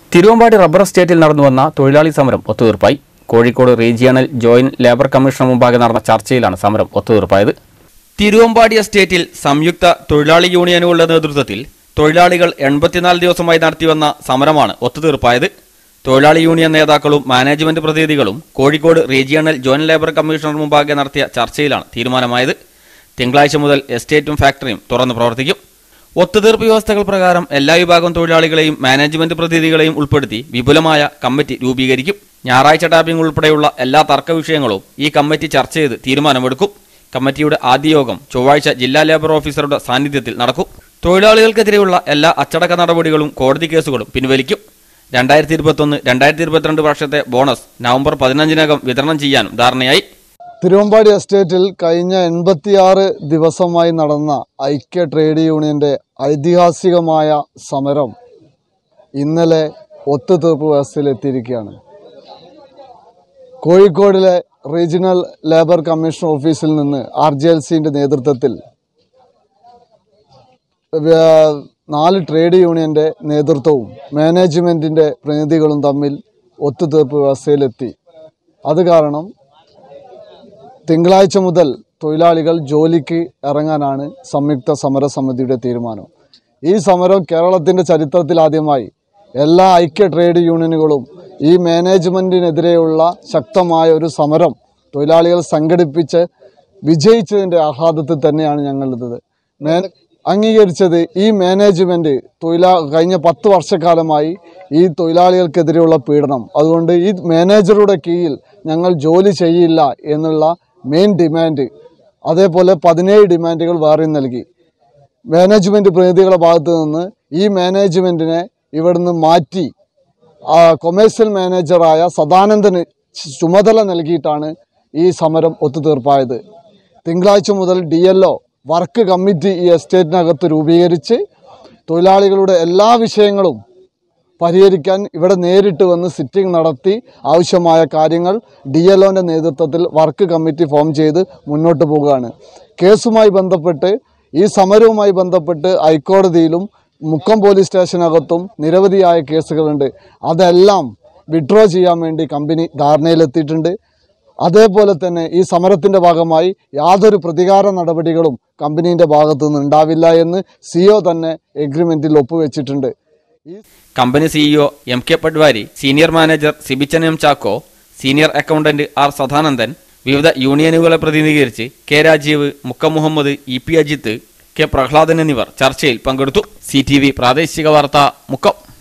Thiruvambady rubber എസ്റ്റേറ്റിൽ നടന്നുവന്ന തൊഴിലാളി സമരം ഒത്തുതീർപ്പായി കോഴിക്കോട് റീജിയണൽ ജോയിന്റ് ലേബർ കമ്മീഷന് മുമ്പാകെ നടന്ന ചർച്ചയിലാണ് സമരം ഒത്തുതീർപ്പായത് തിരുവമ്പാടി എസ്റ്റേറ്റിൽ സംയുക്ത തൊഴിലാളി യൂണിയനുകളുടെ നേതൃത്വത്തിൽ തൊഴിലാളികൾ എൺപത്തിനാല് ദിവസമായി നടത്തിവന്ന സമരമാണ് ഒത്തുതീർപ്പായത് തൊഴിലാളി യൂണിയൻ നേതാക്കളും മാനേജ്മെന്റ് പ്രതിനിധികളും Kozhikode regional joint labour commissioner മുമ്പാകെ നടത്തിയ ചർച്ചയിലാണ് തീരുമാനമായത് തിങ്കളാഴ്ച മുതൽ എസ്റ്റേറ്റും ഫാക്ടറിയും തുറന്ന് പ്രവർത്തിക്കും ഒത്തുതീർപ്പ് വ്യവസ്ഥകൾ പ്രകാരം എല്ലാ വിഭാഗം തൊഴിലാളികളെയും മാനേജ്മെന്റ് പ്രതിനിധികളെയും ഉൾപ്പെടുത്തി വിപുലമായ കമ്മിറ്റി രൂപീകരിക്കും ഞായറാഴ്ച ടാപ്പിംഗ് ഉൾപ്പെടെയുള്ള എല്ലാ തർക്ക വിഷയങ്ങളും ഈ കമ്മിറ്റി ചർച്ച ചെയ്ത് തീരുമാനമെടുക്കും കമ്മിറ്റിയുടെ ആദ്യ യോഗം ചൊവ്വാഴ്ച ജില്ലാ ലേബർ ഓഫീസറുടെ സാന്നിധ്യത്തിൽ നടക്കും തൊഴിലാളികൾക്കെതിരെയുള്ള എല്ലാ അച്ചടക്ക നടപടികളും കോടതി കേസുകളും പിൻവലിക്കും രണ്ടായിരത്തി ഇരുപത്തൊന്ന് രണ്ടായിരത്തി ഇരുപത്തിരണ്ട് വർഷത്തെ ബോണസ് നവംബർ പതിനഞ്ചിനകം വിതരണം ചെയ്യാനും ധാരണയായി തിരുവമ്പാടി എസ്റ്റേറ്റിൽ കഴിഞ്ഞ എൺപത്തിയാറ് ദിവസമായി നടന്ന ഐക്യ ട്രേഡ് യൂണിയന്റെ ഐതിഹാസികമായ സമരം ഇന്നലെ ഒത്തുതീർപ്പ് വ്യവസ്ഥയിലെത്തിയിരിക്കുകയാണ് കോഴിക്കോടിലെ റീജിയണൽ ലേബർ കമ്മീഷൻ ഓഫീസിൽ നിന്ന് ആർ ജി എൽ സിന്റെ നേതൃത്വത്തിൽ വ്യ- നാല് ട്രേഡ് യൂണിയന്റെ നേതൃത്വവും മാനേജ്മെന്റിന്റെ പ്രതിനിധികളും തമ്മിൽ ഒത്തുതീർപ്പ് വ്യവസ്ഥയിലെത്തി അത് കാരണം തിങ്കളാഴ്ച മുതൽ തൊഴിലാളികൾ ജോലിക്ക് ഇറങ്ങാനാണ് സംയുക്ത സമരസമിതിയുടെ തീരുമാനം ഈ സമരം കേരളത്തിൻ്റെ ചരിത്രത്തിൽ ആദ്യമായി എല്ലാ ഐക്യ ട്രേഡ് യൂണിയനുകളും ഈ മാനേജ്മെൻറ്റിനെതിരെയുള്ള ശക്തമായ ഒരു സമരം തൊഴിലാളികൾ സംഘടിപ്പിച്ച് വിജയിച്ചതിൻ്റെ ആഹ്ലാദത്തിൽ തന്നെയാണ് ഞങ്ങളുള്ളത് മേ അംഗീകരിച്ചത് ഈ മാനേജ്മെൻറ്റ് തൊഴിലാ കഴിഞ്ഞ പത്ത് വർഷക്കാലമായി ഈ തൊഴിലാളികൾക്കെതിരെയുള്ള പീഡനം അതുകൊണ്ട് ഈ മാനേജറുടെ കീഴിൽ ഞങ്ങൾ ജോലി ചെയ്യില്ല എന്നുള്ള മെയിൻ ഡിമാൻഡ് അതേപോലെ പതിനേഴ് ഡിമാൻഡുകൾ വേറെയും നൽകി മാനേജ്മെൻറ്റ് പ്രതിനിധികളുടെ ഭാഗത്തു നിന്ന് ഈ മാനേജ്മെൻറ്റിനെ ഇവിടുന്ന് മാറ്റി ആ, കൊമേഴ്സ്യൽ മാനേജറായ സദാനന്ദന് ചുമതല നൽകിയിട്ടാണ് ഈ സമരം ഒത്തുതീർപ്പായത് തിങ്കളാഴ്ച മുതൽ D L O work committee ഈ എസ്റ്റേറ്റിനകത്ത് രൂപീകരിച്ച് തൊഴിലാളികളുടെ എല്ലാ വിഷയങ്ങളും പരിഹരിക്കാൻ ഇവിടെ നേരിട്ട് വന്ന് സിറ്റിംഗ് നടത്തി ആവശ്യമായ കാര്യങ്ങൾ ഡി എൽ ഒൻ്റെ നേതൃത്വത്തിൽ വർക്ക് കമ്മിറ്റി ഫോം ചെയ്ത് മുന്നോട്ട് പോകുകയാണ് കേസുമായി ബന്ധപ്പെട്ട് ഈ സമരവുമായി ബന്ധപ്പെട്ട് ഹൈക്കോടതിയിലും മുക്കം പോലീസ് സ്റ്റേഷനകത്തും നിരവധിയായ കേസുകളുണ്ട് അതെല്ലാം വിഡ്രോ ചെയ്യാൻ വേണ്ടി കമ്പനി ധാരണയിലെത്തിയിട്ടുണ്ട് അതേപോലെ തന്നെ ഈ സമരത്തിൻ്റെ ഭാഗമായി യാതൊരു പ്രതികാര നടപടികളും കമ്പനീൻ്റെ ഭാഗത്തു നിന്ന് ഉണ്ടാവില്ല എന്ന് സിഒ തന്നെ എഗ്രിമെൻറ്റിൽ ഒപ്പുവെച്ചിട്ടുണ്ട് ഈ company CEO M K Patwari senior manager Sibichan M Chacko senior accountant R Sadanandan വിവിധ യൂണിയനുകളെ പ്രതിനിധീകരിച്ച് K Rajeev Mukkam Muhammad E P Ajith K Prahladan എന്നിവർ ചർച്ചയിൽ പങ്കെടുത്തു സി ടി വി പ്രാദേശിക വാർത്ത മുക്കം